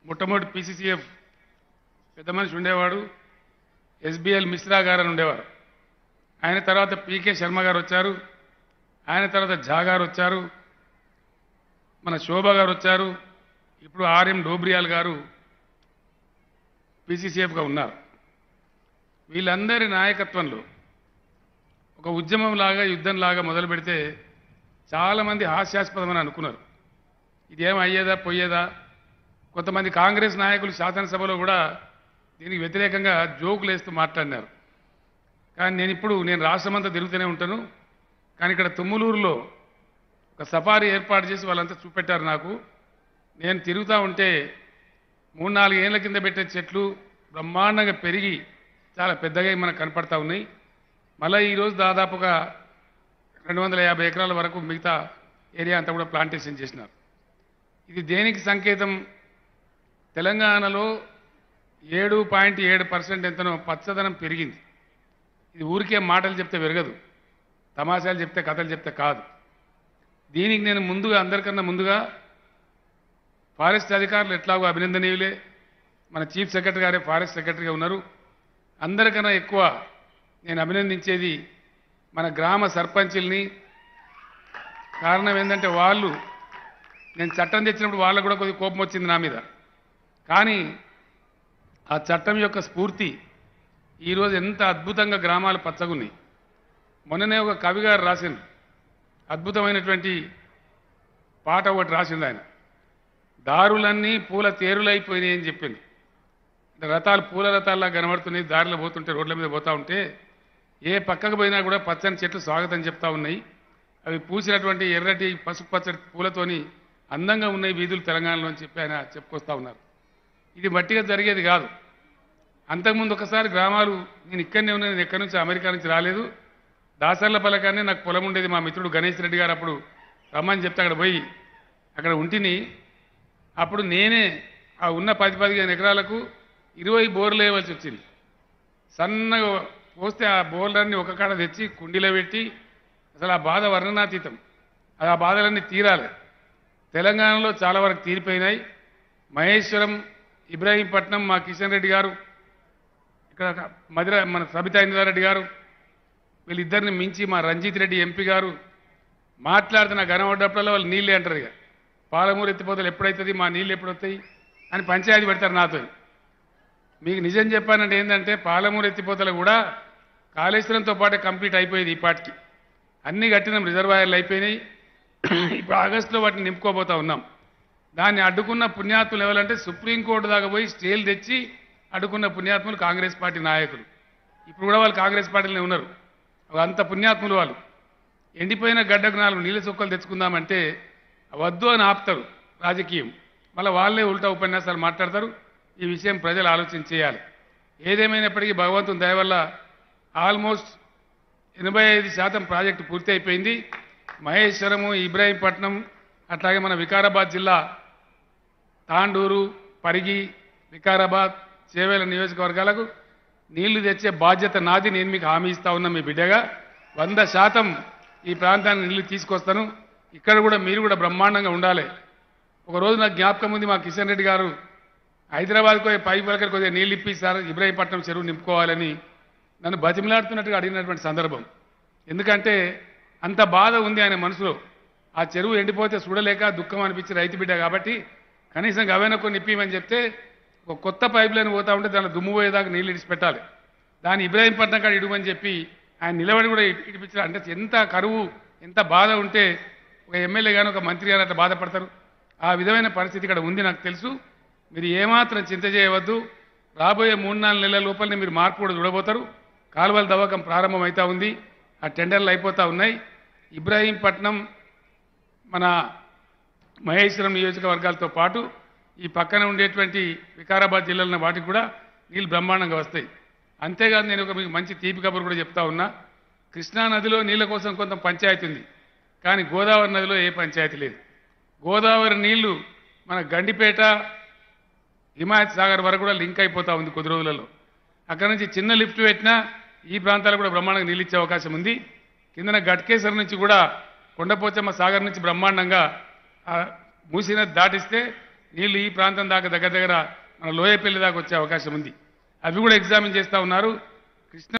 మొట్టమొదటి పీసీసీఎఫ్ పెద్ద మనిషి ఉండేవాడు ఎస్బిఎల్ మిశ్రా గారు అని ఉండేవారు ఆయన తర్వాత పీకే శర్మ గారు వచ్చారు ఆయన తర్వాత ఝా గారు వచ్చారు మన శోభ గారు వచ్చారు ఇప్పుడు ఆర్ఎం డోబ్రియాల్ గారు పీసీసీఎఫ్గా ఉన్నారు వీళ్ళందరి నాయకత్వంలో ఒక ఉద్యమం లాగా యుద్ధం లాగా మొదలు పెడితే చాలామంది హాస్యాస్పదమని అనుకున్నారు ఇదేం అయ్యేదా పోయేదా కొంతమంది కాంగ్రెస్ నాయకులు శాసనసభలో కూడా దీనికి వ్యతిరేకంగా జోకులు వేస్తూ మాట్లాడినారు కానీ నేను ఇప్పుడు నేను రాష్ట్రమంతా తిరుగుతూనే ఉంటాను కానీ ఇక్కడ తుమ్ములూరులో ఒక సఫారీ ఏర్పాటు చేసి వాళ్ళంతా చూపెట్టారు నాకు నేను తిరుగుతూ ఉంటే మూడు నాలుగు ఏళ్ళ కింద పెట్టే చెట్లు బ్రహ్మాండంగా పెరిగి చాలా పెద్దగా మనకు కనపడతా ఉన్నాయి మళ్ళీ ఈరోజు దాదాపుగా రెండు వందల యాభై ఎకరాల వరకు మిగతా ఏరియా అంతా కూడా ప్లాంటేషన్ చేసినారు ఇది దేనికి సంకేతం తెలంగాణలో ఏడు పాయింట్ ఏడు పర్సెంట్ ఎంతనో పచ్చదనం పెరిగింది ఇది ఊరికే మాటలు చెప్తే పెరగదు తమాషాలు చెప్తే కథలు చెప్తే కాదు దీనికి నేను ముందుగా అందరికన్నా ముందుగా ఫారెస్ట్ అధికారులు ఎట్లాగో అభినందనీయులే మన చీఫ్ సెక్రటరీ గారే ఫారెస్ట్ సెక్రటరీగా ఉన్నారు అందరికన్నా ఎక్కువ నేను అభినందించేది మన గ్రామ సర్పంచుల్ని కారణం ఏంటంటే వాళ్ళు నేను చట్టం తెచ్చినప్పుడు వాళ్ళకు కూడా కొద్దిగా కోపం వచ్చింది నా మీద కానీ ఆ చట్టం యొక్క స్ఫూర్తి ఈరోజు ఎంత అద్భుతంగా గ్రామాలు పచ్చగున్నాయి మొన్ననే ఒక కవి గారు రాసిండు అద్భుతమైనటువంటి పాట ఒకటి రాసింది ఆయన దారులన్నీ పూల తేరులైపోయినాయి అని చెప్పింది అంటే రథాలు పూల రథాల్లా కనబడుతున్నాయి దారిలో పోతుంటే రోడ్ల మీద పోతా ఉంటే ఏ పక్కకు పోయినా కూడా పచ్చని చెట్లు స్వాగతం చెప్తా ఉన్నాయి అవి పూసినటువంటి ఎర్రటి పసుపు పచ్చటి పూలతోని అందంగా ఉన్నాయి వీధులు తెలంగాణలో అని చెప్పి ఆయన చెప్పుకొస్తా ఉన్నారు ఇది మట్టిగా జరిగేది కాదు అంతకుముందు ఒకసారి గ్రామాలు నేను ఇక్కడనే ఉన్నా నేను ఎక్కడి నుంచి అమెరికా నుంచి రాలేదు దాసర్ల పలకానే నాకు పొలం ఉండేది మా మిత్రుడు గణేష్ రెడ్డి గారు అప్పుడు రమ్మని చెప్తే అక్కడ పోయి అక్కడ ఉంటిని అప్పుడు నేనే ఆ ఉన్న పది పదిహేను ఎకరాలకు ఇరవై బోర్లు వేయవలసి వచ్చింది సన్నగా పోస్తే ఆ బోర్లన్నీ ఒక కాడ తెచ్చి కుండీలో పెట్టి అసలు ఆ బాధ వర్ణనాతీతం అది ఆ బాధలన్నీ తీరాలి తెలంగాణలో చాలా వరకు తీరిపోయినాయి మహేశ్వరం ఇబ్రాహీంపట్నం మా కిషన్ రెడ్డి గారు ఇక్కడ ఒక మధుర మన సబితా ఇంద్రారెడ్డి గారు వీళ్ళిద్దరిని మించి మా రంజిత్ రెడ్డి ఎంపీ గారు మాట్లాడుతున్న గనపడ్డప్పుడల్లా వాళ్ళు నీళ్ళే అంటారు ఇక పాలమూరు ఎత్తిపోతలు ఎప్పుడైతుంది మా నీళ్ళు ఎప్పుడు వస్తాయి అని పంచాయతీ పెడతారు నాతో మీకు నిజం చెప్పానంటే ఏంటంటే పాలమూరు ఎత్తిపోతలు కూడా కాళేశ్వరంతో పాటే కంప్లీట్ అయిపోయేది ఈ పాటికి అన్ని కట్టినాం రిజర్వాయర్లు అయిపోయినాయి ఇప్పుడు ఆగస్టులో వాటిని నింపుకోబోతా ఉన్నాం దాన్ని అడ్డుకున్న పుణ్యాత్ములు ఎవరంటే సుప్రీంకోర్టు దాకా పోయి స్టేలు తెచ్చి అడ్డుకున్న పుణ్యాత్ములు కాంగ్రెస్ పార్టీ నాయకులు ఇప్పుడు కూడా వాళ్ళు కాంగ్రెస్ పార్టీలోనే ఉన్నారు అంత పుణ్యాత్ములు వాళ్ళు ఎండిపోయిన గడ్డకు నాలుగు నీళ్ళ చుక్కలు తెచ్చుకుందామంటే వద్దు అని ఆపుతారు రాజకీయం మళ్ళీ వాళ్ళే ఉల్టా ఉపన్యాసాలు మాట్లాడతారు ఈ విషయం ప్రజలు ఆలోచన చేయాలి ఏదేమైనప్పటికీ భగవంతుని దయ వల్ల ఆల్మోస్ట్ ఎనభై ఐదు శాతం ప్రాజెక్టు పూర్తి అయిపోయింది మహేశ్వరము ఇబ్రాహీంపట్నం అట్లాగే మన వికారాబాద్ జిల్లా తాండూరు పరిగి వికారాబాద్ చేవేల నియోజకవర్గాలకు నీళ్లు తెచ్చే బాధ్యత నాది నేను మీకు హామీ ఇస్తా ఉన్నా మీ బిడ్డగా వంద శాతం ఈ ప్రాంతానికి నీళ్లు తీసుకొస్తాను ఇక్కడ కూడా మీరు కూడా బ్రహ్మాండంగా ఉండాలి ఒక రోజు నాకు జ్ఞాపకం ఉంది మా కిషన్ రెడ్డి గారు హైదరాబాద్కు పోయి పై పలకర్ కొద్దిగా నీళ్ళు ఇప్పిస్తారు ఇబ్రాహీంపట్నం చెరువు నింపుకోవాలని నన్ను బతిమలాడుతున్నట్టుగా అడిగినటువంటి సందర్భం ఎందుకంటే అంత బాధ ఉంది ఆయన మనసులో ఆ చెరువు ఎండిపోతే చూడలేక దుఃఖం అనిపించి రైతు బిడ్డ కాబట్టి కనీసం గవైనా కొన్ని ఇప్పిమని చెప్తే ఒక కొత్త పైప్ లైన్ పోతా ఉంటే దాని దుమ్ము పోయేదాకా నీళ్ళు ఇడిచిపెట్టాలి దాన్ని ఇబ్రాహీంపట్నం కాడ ఇడుమని చెప్పి ఆయన నిలబడి కూడా ఇ- ఇడిపించారు అంటే ఎంత కరువు ఎంత బాధ ఉంటే ఒక ఎమ్మెల్యే కానీ ఒక మంత్రి కానీ అట్లా బాధపడతారు ఆ విధమైన పరిస్థితి ఇక్కడ ఉంది నాకు తెలుసు మీరు ఏమాత్రం చింత చేయవద్దు రాబోయే మూడు నాలుగు నెలల లోపలనే మీరు మార్పు కూడా చూడబోతారు కాలువల దవ్వకం ప్రారంభం అవుతా ఉంది ఆ టెండర్లు అయిపోతూ ఉన్నాయి ఇబ్రాహీంపట్నం మన మహేశ్వరం నియోజకవర్గాలతో పాటు ఈ పక్కన ఉండేటువంటి వికారాబాద్ జిల్లాలో వాటికి కూడా నీళ్ళు బ్రహ్మాండంగా వస్తాయి అంతేకాదు నేను ఒక మీకు మంచి తీపి కబురు కూడా చెప్తా ఉన్నా కృష్ణా నదిలో నీళ్ళ కోసం కొంత పంచాయతీ ఉంది కానీ గోదావరి నదిలో ఏ పంచాయతీ లేదు గోదావరి నీళ్లు మన గండిపేట హిమాయత్ సాగర్ వరకు కూడా లింక్ అయిపోతా ఉంది కొద్ది రోజులలో అక్కడ నుంచి చిన్న లిఫ్ట్ పెట్టినా ఈ ప్రాంతాలకు కూడా బ్రహ్మాండంగా నీళ్ళు ఇచ్చే అవకాశం ఉంది కిందన గట్కేశ్వరం నుంచి కూడా కొండపోచమ్మ సాగర్ నుంచి బ్రహ్మాండంగా ఆ మూసిన దాటిస్తే నీళ్లు ఈ ప్రాంతం దాకా దగ్గర దగ్గర మన లోయపల్లి దాకా వచ్చే అవకాశం ఉంది అవి కూడా ఎగ్జామిన్ చేస్తూ ఉన్నారు కృష్ణ